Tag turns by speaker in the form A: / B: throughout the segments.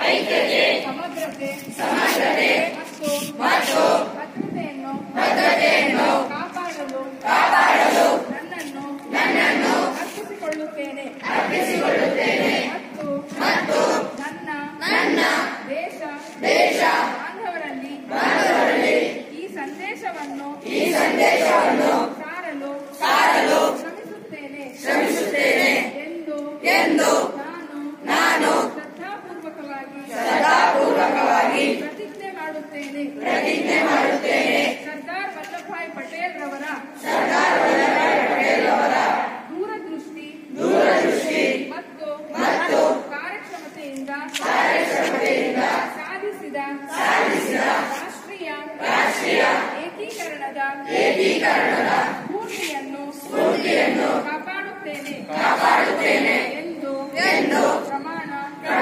A: ಸಮಗ್ರತೆ ಮತ್ತು ಭದ್ರತೆಯನ್ನು ಕಾಪಾಡಲು ನನ್ನನ್ನು ಅರ್ಪಿಸಿಕೊಳ್ಳುತ್ತೇನೆ ಮತ್ತು ನನ್ನ ದೇಶ ಬಾಂಧವರಲ್ಲಿ ಈ ಸಂದೇಶವನ್ನು ಸಾರಲು ಶ್ರಮಿಸುತ್ತೇನೆ ಎಂದು ನಾನು ಶ್ರದ್ಧಾಪೂರ್ವಕವಾಗಿ ಪ್ರತಿಜ್ಞೆ ಮಾಡುತ್ತೇನೆ ಸರ್ದಾರ್ ವಲ್ಲಭಾಯ್ ಪಟೇಲ್ ರವರ ದೂರದೃಷ್ಟಿ ಮತ್ತು ಕಾರ್ಯಕ್ಷಮತೆಯಿಂದ ಸಾಧಿಸಿದ ರಾಷ್ಟ್ರೀಯ ಏಕೀಕರಣದ ಸ್ಫೂರ್ತಿಯನ್ನು ಕಾಪಾಡುತ್ತೇನೆ ಎಂದು ಪ್ರಮಾಣ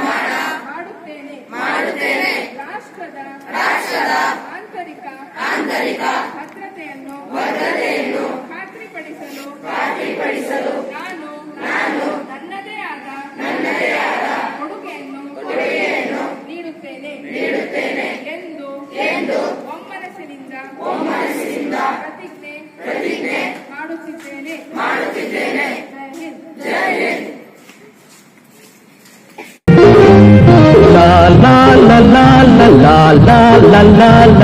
A: ಮಾಡುತ್ತೇನೆ ರಾಷ್ಟ್ರದ ಆಂತರಿಕ ಭದ್ರತೆಯನ್ನು ಖಾತ್ರಿಪಡಿಸಲು ನಾನು ನನ್ನದೇ ಆದ ಕೊಡುಗೆಯನ್ನು ನೀಡುತ್ತೇನೆ ಎಂದು ಒಮ್ಮನಸ್ಸಿನಿಂದ ಪ್ರತಿಜ್ಞೆ ಮಾಡುತ್ತಿದ್ದೇನೆ ಜೈ Hind
B: La la la la la la la la la la.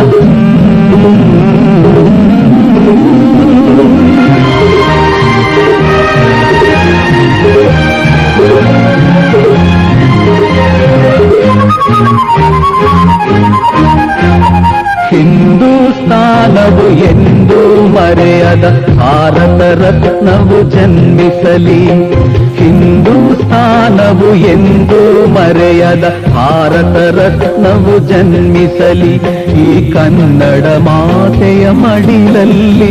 B: ಹಿಂದೂಸ್ತಾನವು ಎಂದು ಮರೆಯದ ಭಾರತ ರತ್ನವು ಜನ್ಮಿಸಲಿ ಹಿಂದೂಸ್ತಾನವು ಎಂದು ಮರೆಯದ ಭಾರತ ರತ್ನವು ಜನ್ಮಿಸಲಿ ಈ ಕನ್ನಡ ಮಾತೆಯ ಮಡಿಲಲ್ಲಿ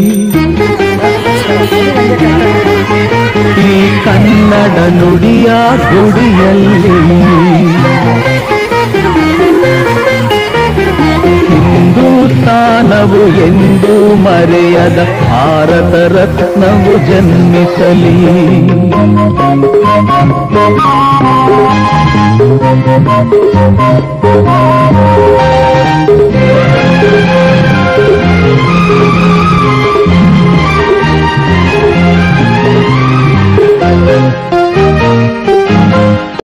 B: ಈ ಕನ್ನಡ ನುಡಿಯ ಗುಡಿಯಲ್ಲಿ ಹಿಂದೂಸ್ತಾನವು ಎಂದು ಮರೆಯದ ಭಾರತ ರತ್ನವು ಜನ್ಮಿಸಲಿ
C: Thank you.